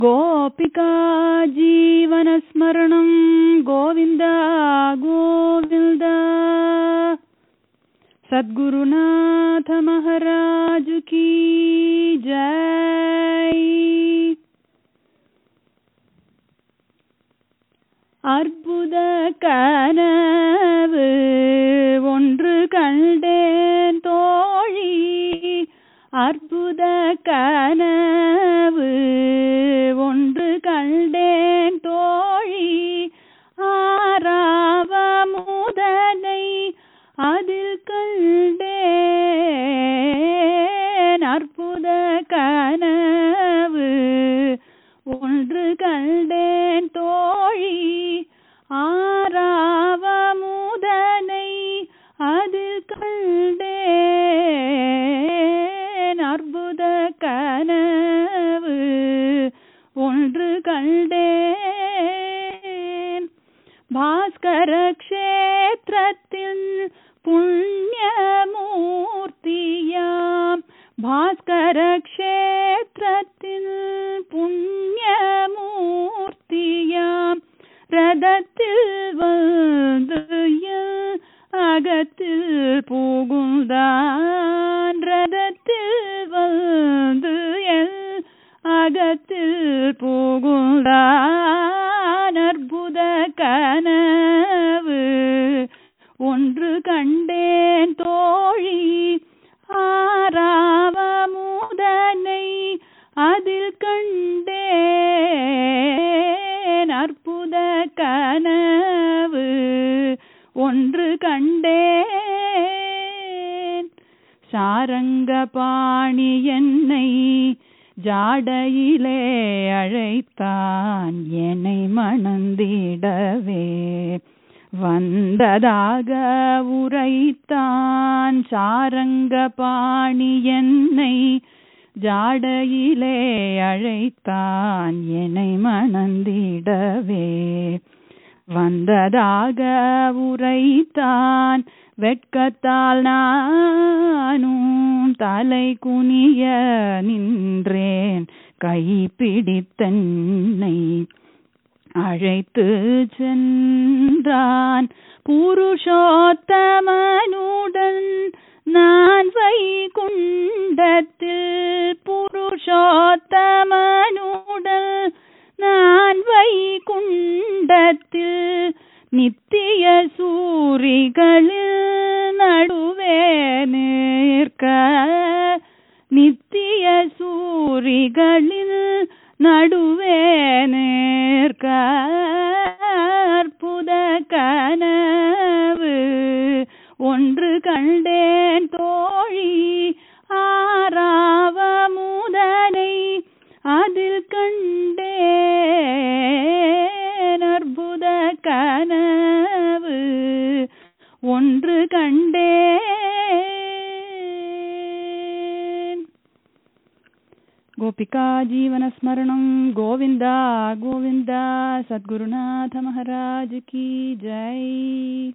गोपिका जीवनस्मरणं गोविन्द गोविन्द सद्गुरुनाथ महाराज की जय அற்புத கனவு ஒன்று கண்டேன் தோழி அற்புத கனவு ஒன்று கண்டேன் தோழி ஆறாவ முதனை அதில் கண்டேன் அற்புத கனவு ஒன்று கண்டேன் தோழி ஆறாவ முதனை அதில் கண்டேன் அற்புத கனவு ஒன்று கண்டேன் பாஸ்கர க்ஷேத்திரத்தில் புண்ணியமூர்த்தியாம் பாஸ்கர க்ஷேத்திரத்தில் புண்ணியமூர்த்தியாம் ரதத்தில் வந்து என் அகத்தில் புகுந்தான் ரதத்தில் வந்து என் அகத்தில் புகுந்தான் அற்புத கனவு ஒன்று கண்டேன் தோழி ஆறாவ முதனை அதில் கண்டேன் அற்புத கனவு ஒன்று கண்டேன் சாரங்க பாணி என்னை ஜாடையிலே அழைத்தான் என்னை மணந்திடவே வந்ததாக உரைத்தான் சாரங்க பாணி என்னை ஜாடையிலே அழைத்தான் என்னை மணந்திடவே வந்ததாக உரைத்தான் வெட்கத்தால் நானும் தலை குனிய நின்றேன் கை பிடித்தன்னை அழைத்து சென்றான் புருஷோத்தமனுடன் நான் வைகுண்டத்தில் புருஷோத்தமனுடன் நான் வைகுண்டத்தில் நித்திய சூரிகளில் நடுவே நிற்க நித்திய சூரிகளில் நடுவே நிற்க அற்புத கனவு ஒன்று கண்டேன் தோழி ஆறாவ முதனை அதில் கண்டேன் அற்புத கனவு ஒன்று கண்டேன் गोपिका जीवनस्मरणं गोविन्द गोविन्द सद्गुरुनाथ महाराज की जय